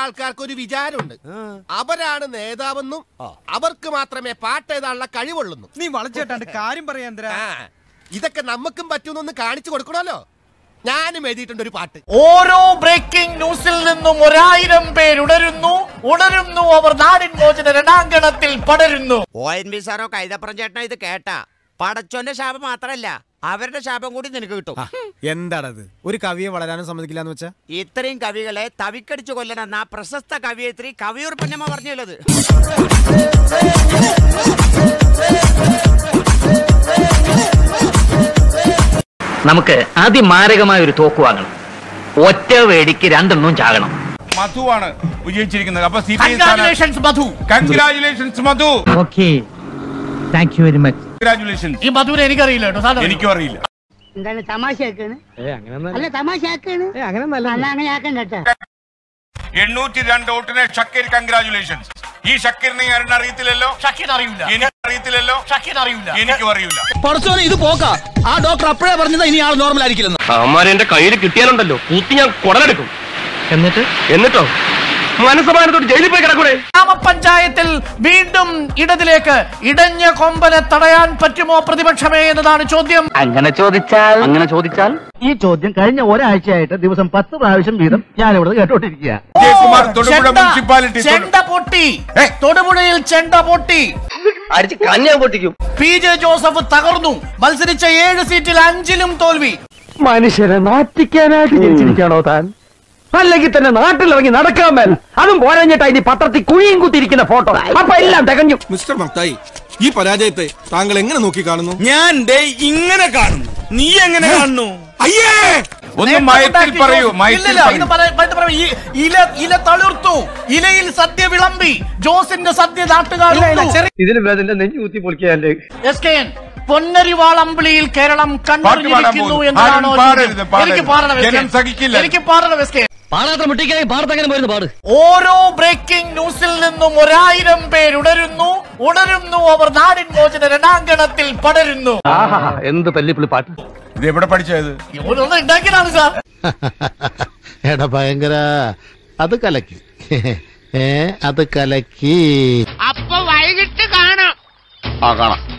ആൾക്കാർക്ക് ഒരു വിചാരമുണ്ട് അവരാണ് നേതാവെന്നും അവർക്ക് മാത്രമേ പാട്ട് എഴുതാനുള്ള കഴിവുള്ളൂ നീ വളച്ചേട്ടാണ്ട് കാര്യം പറയാ എന്തിനാ ആ, ഇതൊക്കെ നമുക്കും പറ്റുമെന്നൊന്ന് കാണിച്ചു കൊടുക്കണമല്ലോ ഞാനും എഴുതിയിട്ടുണ്ട് ഒരു പാട്ട് ഓരോ ബ്രേക്കിംഗ് ന്യൂസിൽ നിന്നും ഒരായിരം പേരുണരുന്നു ഉണരുന്നു അവർ നാടിൻ മോചന രണാങ്കണത്തിൽ പടരുന്നു ഒ എൻ ബി സാറോ കൈതപ്പുറം ചേട്ടനോ ഇത് കേട്ടാ പടച്ചോന്റെ ശാപം മാത്രല്ല അവരുടെ ശാപം കൂടി നിനക്ക് കിട്ടും എന്താണത് ഒരു കവിയെ വളരാനും സമ്മതിക്കില്ല എന്ന് വെച്ചാ ഇത്രയും കവികളെ തവിക്കടിച്ചു കൊല്ലണമെന്ന പ്രശസ്ത കവിയത്രി കവിയൂർ പൊന്നമ്മ പറഞ്ഞുള്ളത് നമുക്ക് അതിമാരകമായ ഒരു തോക്ക് വാങ്ങണം ഒറ്റ വേടിക്ക് രണ്ടെണ്ണം ചാകണം മധുവാണ് വിജയിച്ചിരിക്കുന്നത് അപ്പൊ C P I congratulations Madhu congratulations Madhu okay thank you very much congratulations ഈ മധുവിനെ എനിക്കറിയില്ല കേട്ടോ സാധനം എനിക്കും അറിയില്ല എന്താണ് തമാശയാക്കാണ് അല്ല തമാശയാക്കാണ് അല്ല അങ്ങനെ ആക്കണ്ട കേട്ടോ എണ്ണൂറ്റി രണ്ട് വോട്ടിന് ഷക്കീർ കൺഗ്രാചുലേഷൻസ് ഈ ഷക്കീറിനെ ഞാൻ അറിയത്തില്ലല്ലോ ഷക്കീർ അറിയില്ല എനിക്ക് അറിയത്തില്ലല്ലോ ഷക്കീർ അറിയില്ല എനിക്കും അറിയില്ല പടച്ചോനെ ഇത് പോക്കാ ആ ഡോക്ടർ അപ്പോഴേ പറഞ്ഞത് ഇനി ആൾ നോർമൽ ആയിരിക്കില്ലെന്ന് അവന്മാരെ എന്റെ കയ്യിൽ കിട്ടിയാലുണ്ടല്ലോ കുത്തി ഞാൻ കുടലെടുക്കും എന്നിട്ട് എന്നിട്ടോ മനസ്സമാനത്തോട് ജയിലിൽ പോയി കിടക്കൂടെ ഗ്രാമപഞ്ചായത്തിൽ വീണ്ടും ഇടതിലേക്ക് ഇടഞ്ഞ കൊമ്പനെ തടയാൻ പറ്റുമോ പ്രതിപക്ഷമേ എന്നതാണ് ചോദ്യം അങ്ങനെ ചോദിച്ചാൽ അങ്ങനെ ചോദിച്ചാൽ ഈ ചോദ്യം കഴിഞ്ഞ ഒരാഴ്ചയായിട്ട് ദിവസം പത്ത് പ്രാവശ്യം വീതം ഞാൻ ഇവിടെ കേട്ടോണ്ടിരിക്കുക വിജയകുമാർ തൊടുപുഴ ചെണ്ട- മുനിസിപ്പാലിറ്റി ചെണ്ട പൊട്ടി തൊടുപുഴയിൽ ചെണ്ട പൊട്ടി അടിച്ച് കഞ്ഞാൻ പൊട്ടിക്കും പി ജെ ജോസഫ് തകർന്നു മത്സരിച്ച ഏഴ് സീറ്റിൽ അഞ്ചിലും തോൽവി മനുഷ്യനെ നാറ്റിക്കാനായിട്ട് ജനിച്ചിരിക്കാണോ താൻ അല്ലെങ്കിൽ തന്നെ നാട്ടിലിറങ്ങി നടക്കാൻ മേൽ അതും പോരാഞ്ഞിട്ടാ ഇനി പത്രത്തിൽ കുഴിയും കുത്തിയിരിക്കുന്ന ഫോട്ടോ അപ്പൊ എല്ലാം തികഞ്ഞു മിസ്റ്റർ മക്തായി ഈ പരാജയത്തെ താങ്കൾ എങ്ങനെ നോക്കി കാണുന്നു ഞാൻ ദേ ഇങ്ങനെ കാണുന്നു നീ എങ്ങനെ കാണുന്നു അയ്യേ ഒന്ന് മയത്തിൽ പറയൂ മയത്തിൽ ഇല്ലില്ല, ഇത് പറയൂ പറ- ഇത് പറയൂ. ഈ ഇല ഇല തളിർത്തു ഇലയിൽ സദ്യ വിളമ്പി ജോസിന്റെ സദ്യ നാട്ടുകാർ ഇതിന് വേദന നെഞ്ഞു കുത്തി പൊളിക്കാൻ്റെ എസ് കെ എൻ പൊന്നരിവാൾ അമ്പിളിയിൽ കേരളം പാട്ട് പാടാൻ കണ്ണറിഞ്ഞിരിക്കുന്നു പോകുന്നു. എന്നതാണോ ആരും പാടരുത്, ചോദ്യം? പാടരുത്. എനിക്ക് പാടണം എസ് കെ. ജനം സഹിക്കില്ല. എനിക്ക് പാടണം എസ് കെ പാടാത്ത മുട്ടിക്കായി പാടത്തങ്ങനെ പോയിരുന്നു പാട് ഓരോ ബ്രേക്കിംഗ് ന്യൂസിൽ നിന്നും ഒരായിരം പേരുണരുന്നു ഉണരുന്നു അവർ നാടിൻ മോചന രണാങ്കണത്തിൽ പടരുന്നു എന്ത് തല്ലിപ്പുള്ളി പാട്ട് ഇത് എവിടെ പഠിച്ചത് ഒന്ന് ഉണ്ടാക്കിയതാണ് സാർ എടാ ഭയങ്കര അത് കലക്കി ഏ അത് കലക്കി അപ്പൊ വൈകിട്ട് കാണാം ആ കാണാം